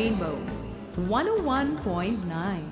Rainbow 101.9.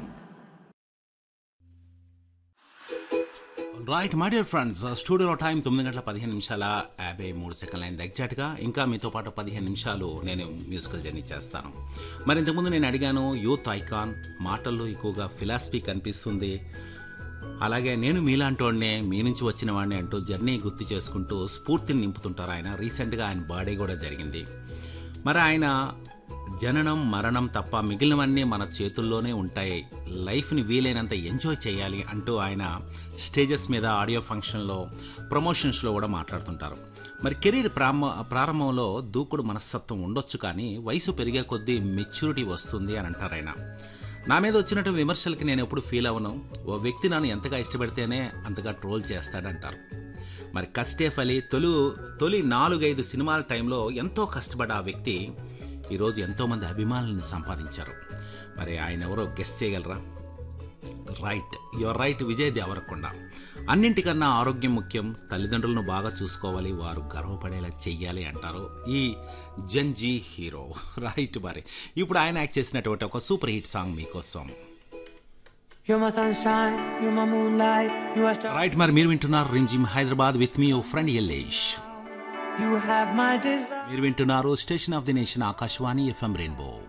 Right my dear friends స్టూడియోలో time తొమ్మిది గంటల పదిహేను నిమిషాల యాభై మూడు సెకండ్ల అయింది ఎగ్జాక్ట్గా ఇంకా మీతో పాటు పదిహేను నిమిషాలు నేను మ్యూజికల్ జర్నీ చేస్తాను మరి ఇంతకుముందు నేను అడిగాను యూత్ ఐకాన్ మాటల్లో ఎక్కువగా ఫిలాసఫీ కనిపిస్తుంది అలాగే నేను మీలాంటోడినే మీ నుంచి వచ్చిన వాడిని అంటూ జర్నీ గుర్తు చేసుకుంటూ స్ఫూర్తిని నింపుతుంటారు ఆయన రీసెంట్గా ఆయన బర్త్డే కూడా జరిగింది మరి ఆయన జననం మరణం తప్ప మిగిలినవన్నీ మన చేతుల్లోనే ఉంటాయి లైఫ్ని వీలైనంత ఎంజాయ్ చేయాలి అంటూ ఆయన స్టేజెస్ మీద ఆడియో ఫంక్షన్లో ప్రమోషన్స్లో కూడా మాట్లాడుతుంటారు మరి కెరీర్ ప్రారంభ ప్రారంభంలో దూకుడు మనస్తత్వం ఉండొచ్చు కానీ వయసు పెరిగే కొద్దీ మెచ్యూరిటీ వస్తుంది అని అంటారు ఆయన నా మీద వచ్చినట్టు విమర్శలకి నేను ఎప్పుడు ఫీల్ అవ్వను ఓ వ్యక్తి నన్ను ఎంతగా ఇష్టపడితేనే అంతగా ట్రోల్ చేస్తాడంటారు మరి కస్టేఫ్ అలీ తొలి తొలి నాలుగైదు సినిమాల టైంలో ఎంతో కష్టపడ్డ ఆ వ్యక్తి ఈరోజు ఎంతోమంది అభిమానులను సంపాదించారు మరి ఆయన ఎవరో గెస్ట్ చేయగలరా right your right Vijay Devarakonda అన్నింటికన్నా ఆరోగ్యం ముఖ్యం తల్లిదండ్రులను బాగా చూసుకోవాలి వారు గర్వపడేలా చెయ్యాలి అంటారు ఈ జంజీ హీరో రైట్ మరి ఇప్పుడు ఆయన యాక్ట్ చేసినటువంటి ఒక సూపర్ హిట్ సాంగ్ మీకోసం You're my sunshine, you're my moonlight, you are star. Right మరి మీరు వింటున్నారు రింజిమ్ హైదరాబాద్ విత్ మీ ఓ friend Ellesh You have my desire. మీరు వింటున్నారు station of the nation Akashvani FM rainbow